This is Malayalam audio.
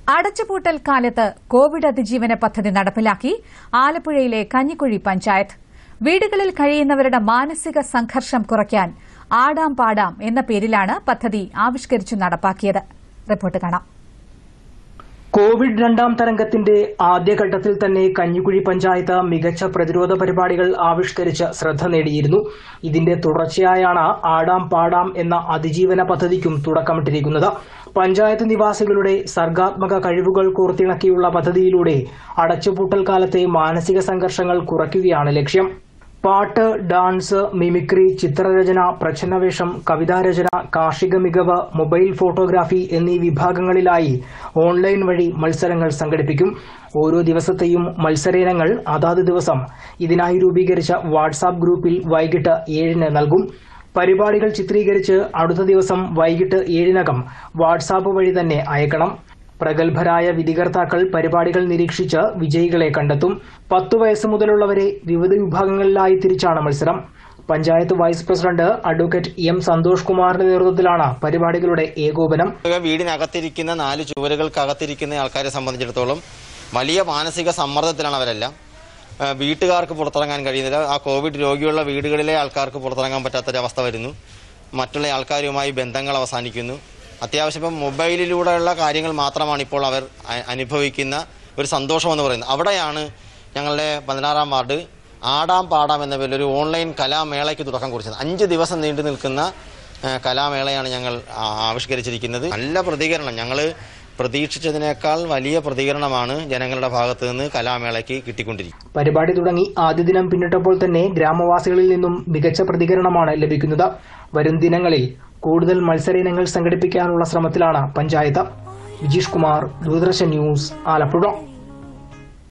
അടച്ചുപൂട്ടൽ കാലത്ത് കോവിഡ് അതിജീവന പദ്ധതി നടപ്പിലാക്കി ആലപ്പുഴയിലെ കഞ്ഞിക്കുഴി പഞ്ചായത്ത് വീടുകളിൽ കഴിയുന്നവരുടെ മാനസിക സംഘർഷം കുറയ്ക്കാൻ ആടാം പാടാം എന്ന പേരിലാണ് പദ്ധതി ആവിഷ്കരിച്ചു നടപ്പാക്കിയത് റിപ്പോർട്ട് കാണാം കോവിഡ് രണ്ടാം തരംഗത്തിന്റെ ആദ്യഘട്ടത്തിൽ തന്നെ കഞ്ഞിക്കുഴി പഞ്ചായത്ത് മികച്ച പ്രതിരോധ പരിപാടികൾ ആവിഷ്കരിച്ച് ശ്രദ്ധ നേടിയിരുന്നു ഇതിന്റെ തുടർച്ചയായാണ് ആടാം പാടാം എന്ന അതിജീവന പദ്ധതിക്കും തുടക്കമിട്ടിരിക്കുന്നത് പഞ്ചായത്ത് നിവാസികളുടെ സർഗാത്മക കഴിവുകൾ കോർത്തിണക്കിയുള്ള പദ്ധതിയിലൂടെ അടച്ചുപൂട്ടൽ കാലത്തെ മാനസിക സംഘർഷങ്ങൾ കുറയ്ക്കുകയാണ് ലക്ഷ്യം പാട്ട് ഡാൻസ് മിമിക്രി ചിത്രരചന പ്രച്ഛന്നവേഷം കവിതാരചന കാർഷിക മികവ് മൊബൈൽ ഫോട്ടോഗ്രാഫി എന്നീ വിഭാഗങ്ങളിലായി ഓൺലൈൻ വഴി മത്സരങ്ങൾ സംഘടിപ്പിക്കും ഓരോ ദിവസത്തെയും മത്സരയിനങ്ങൾ അതാത് ദിവസം ഇതിനായി രൂപീകരിച്ച വാട്സാപ്പ് ഗ്രൂപ്പിൽ വൈകിട്ട് ഏഴിന് നൽകും പരിപാടികൾ ചിത്രീകരിച്ച് അടുത്ത ദിവസം വൈകിട്ട് ഏഴിനകം വാട്സാപ്പ് വഴി തന്നെ അയക്കണം പ്രഗത്ഭരായ വിധികർത്താക്കൾ പരിപാടികൾ നിരീക്ഷിച്ച് വിജയികളെ കണ്ടെത്തും പത്തു വയസ്സ് മുതലുള്ളവരെ വിവിധ വിഭാഗങ്ങളിലായി തിരിച്ചാണ് മത്സരം panchayat vice president advocate M Santhosh കുമാറിന്റെ നേതൃത്വത്തിലാണ് പരിപാടികളുടെ ഏകോപനം വീടിനകത്തിരിക്കുന്ന നാല് ചുവരുകൾക്കകത്തിരിക്കുന്ന ആൾക്കാരെ സംബന്ധിച്ചിടത്തോളം വലിയ മാനസിക സമ്മർദ്ദത്തിലാണ് അവരെല്ലാം ആ, വീട്ടുകാർക്ക് പുറത്തിറങ്ങാൻ കഴിയുന്നില്ല ആ കോവിഡ് രോഗിയുള്ള വീടുകളിലെ ആൾക്കാർക്ക് പുറത്തിറങ്ങാൻ പറ്റാത്തൊരവസ്ഥ വരുന്നു മറ്റുള്ള ആൾക്കാരുമായി ബന്ധങ്ങൾ അവസാനിക്കുന്നു അത്യാവശ്യം ഇപ്പം മൊബൈലിലൂടെയുള്ള കാര്യങ്ങൾ മാത്രമാണ് ഇപ്പോൾ അവർ അ- അനുഭവിക്കുന്ന ഒരു സന്തോഷം എന്ന് പറയുന്നത് അവിടെയാണ് ഞങ്ങളുടെ പതിനാറാം വാർഡ് ആടാം പാടാം എന്ന പേരിൽ ഒരു ഓൺലൈൻ കലാമേളയ്ക്ക് തുടക്കം കുറിച്ചത് അഞ്ച് ദിവസം നീണ്ടു നിൽക്കുന്ന ആ, കലാമേളയാണ് ഞങ്ങൾ ആ, ആവിഷ്കരിച്ചിരിക്കുന്നത് നല്ല പ്രതികരണം ഞങ്ങൾ പ്രതീക്ഷിച്ചതിനേക്കാൾ വലിയ പ്രതികരണമാണ് ജനങ്ങളുടെ ഭാഗത്ത് നിന്ന് കലാമേളയ്ക്ക് കിട്ടിക്കൊണ്ടിരിക്കുന്നത് പരിപാടി തുടങ്ങി ആദ്യ ദിനം പിന്നിട്ടപ്പോൾ തന്നെ ഗ്രാമവാസികളിൽ നിന്നും മികച്ച പ്രതികരണമാണ് ലഭിക്കുന്നത് വരും ദിനങ്ങളിൽ കൂടുതൽ മത്സര ഇനങ്ങൾ സംഘടിപ്പിക്കാനുള്ള ശ്രമത്തിലാണ് പഞ്ചായത്ത് വിജീഷ് കുമാർ ദൂരദർശൻ ന്യൂസ് ആലപ്പുഴ